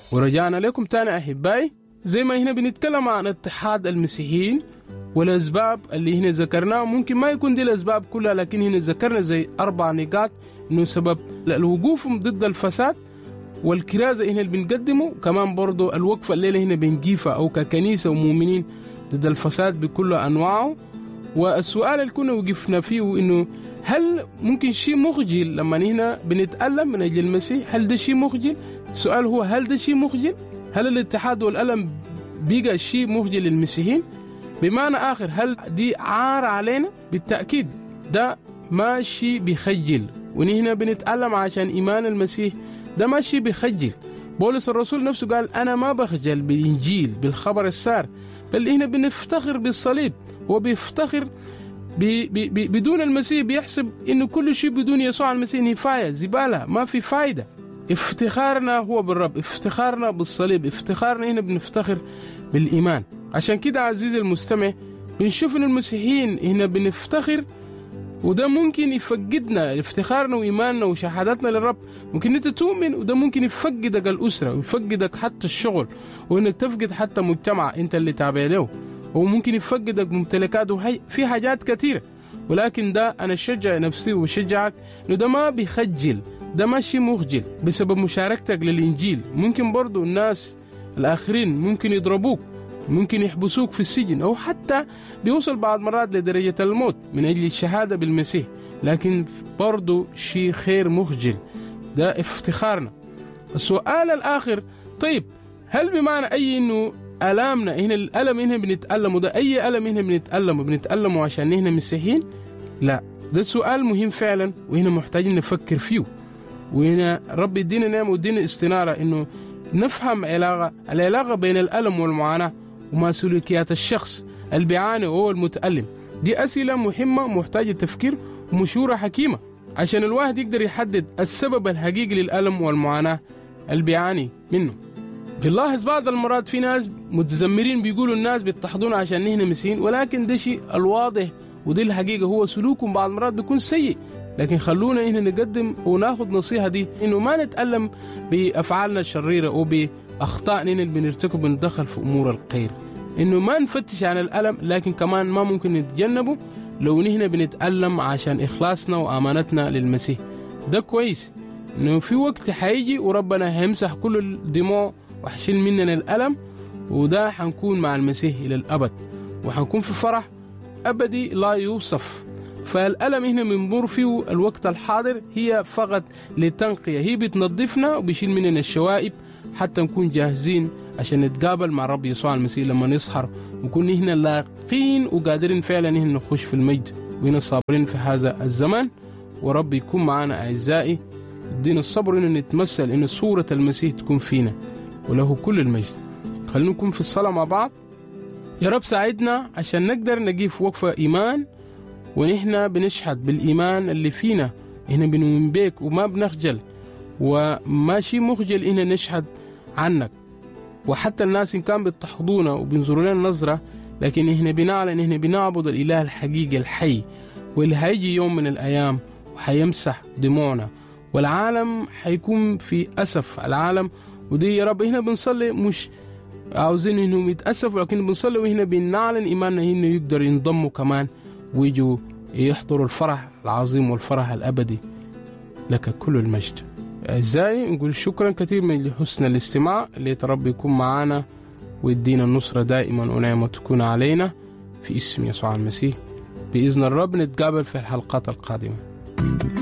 ورجعنا لكم تاني أحبائي زي ما هنا بنتكلم عن اتحاد المسيحيين والأسباب اللي هنا ذكرناها ممكن ما يكون دي الأسباب كلها لكن هنا ذكرنا زي أربع نقاط إنه سبب الوقوف ضد الفساد والكرازة هنا اللي بنقدمه كمان برضو الوقفة الليلة هنا بنجيفة أو ككنيسة ومؤمنين ضد الفساد بكل أنواعه والسؤال اللي كنا وقفنا فيه إنه هل ممكن شيء مخجل لما هنا بنتألم من أجل المسيح هل ده شيء مخجل السؤال هو هل ده شيء مخجل هل الاتحاد والألم بقى شيء مخجل للمسيحيين بمعنى آخر هل دي عار علينا بالتأكيد ده ما شيء بيخجل ونحن بنتألم عشان إيمان المسيح ده ما شيء بيخجل بولس الرسول نفسه قال أنا ما بخجل بالإنجيل بالخبر السار بل هنا بنفتخر بالصليب هو بيفتخر بي بي بي بدون المسيح بيحسب انه كل شيء بدون يسوع المسيح نفاية زبالة ما في فايدة افتخارنا هو بالرب افتخارنا بالصليب افتخارنا هنا بنفتخر بالإيمان عشان كده عزيزي المستمع بنشوف ان المسيحيين هنا بنفتخر وده ممكن يفقدنا افتخارنا وإيماننا وشهادتنا للرب ممكن انت تؤمن وده ممكن يفقدك الأسرة ويفقدك حتى الشغل وانك تفقد حتى مجتمع انت اللي تابع له وممكن يفقدك ممتلكات وهي في حاجات كثيرة ولكن ده أنا شجع نفسي وشجعك إنه ده ما بيخجل ده ماشي مخجل بسبب مشاركتك للإنجيل ممكن برضو الناس الآخرين ممكن يضربوك ممكن يحبسوك في السجن أو حتى بيوصل بعض مرات لدرجة الموت من أجل الشهادة بالمسيح لكن برضو شيء خير مخجل ده افتخارنا السؤال الآخر طيب هل بمعنى أي إنه ألامنا هنا الألم هنا بنتألم وده أي ألم هنا بنتألم وبنتألمه عشان هنا مسيحيين لا ده سؤال مهم فعلا وهنا محتاجين نفكر فيه وهنا رب يدينا نعمة ويدينا استنارة إنه نفهم علاقة العلاقة بين الألم والمعاناة وما سلوكيات الشخص اللي بيعاني وهو المتألم دي أسئلة مهمة محتاجة تفكير ومشورة حكيمة عشان الواحد يقدر يحدد السبب الحقيقي للألم والمعاناة اللي بيعاني منه بنلاحظ بعض المرات في ناس متذمرين بيقولوا الناس بيضطهدونا عشان نحن مسيحيين ولكن ده شيء الواضح ودي الحقيقة هو سلوكهم بعض المرات بيكون سيء لكن خلونا هنا نقدم وناخذ نصيحة دي انه ما نتألم بأفعالنا الشريرة وبأخطائنا اللي بنرتكب بندخل في أمور الخير انه ما نفتش عن الألم لكن كمان ما ممكن نتجنبه لو نحن بنتألم عشان إخلاصنا وأمانتنا للمسيح ده كويس انه في وقت حيجي وربنا هيمسح كل الدموع وحشيل مننا الألم وده حنكون مع المسيح إلى الأبد وحنكون في فرح أبدي لا يوصف فالألم هنا بنمر فيه الوقت الحاضر هي فقط لتنقية هي بتنظفنا وبيشيل مننا الشوائب حتى نكون جاهزين عشان نتقابل مع رب يسوع المسيح لما نسحر ونكون هنا لاقين وقادرين فعلا هنا نخش في المجد وهنا صابرين في هذا الزمان ورب يكون معنا أعزائي ادينا الصبر ان نتمثل ان صورة المسيح تكون فينا وله كل المجد خلينا نكون في الصلاة مع بعض يا رب ساعدنا عشان نقدر نقيف وقفة إيمان ونحن بنشهد بالإيمان اللي فينا إحنا بنؤمن بيك وما بنخجل وماشي مخجل إحنا نشهد عنك وحتى الناس إن كان بيضطهدونا وبينظروا لنا نظرة لكن إحنا بنعلن إحنا بنعبد الإله الحقيقي الحي واللي هيجي يوم من الأيام وحيمسح دموعنا والعالم حيكون في أسف العالم ودي يا رب هنا بنصلي مش عاوزين انهم يتأسفوا لكن بنصلي وهنا بنعلن ايماننا انه يقدر ينضموا كمان ويجوا يحضروا الفرح العظيم والفرح الابدي لك كل المجد اعزائي نقول شكرا كثير من حسن الاستماع اللي رب يكون معنا ويدينا النصرة دائما ونعمة تكون علينا في اسم يسوع المسيح بإذن الرب نتقابل في الحلقات القادمة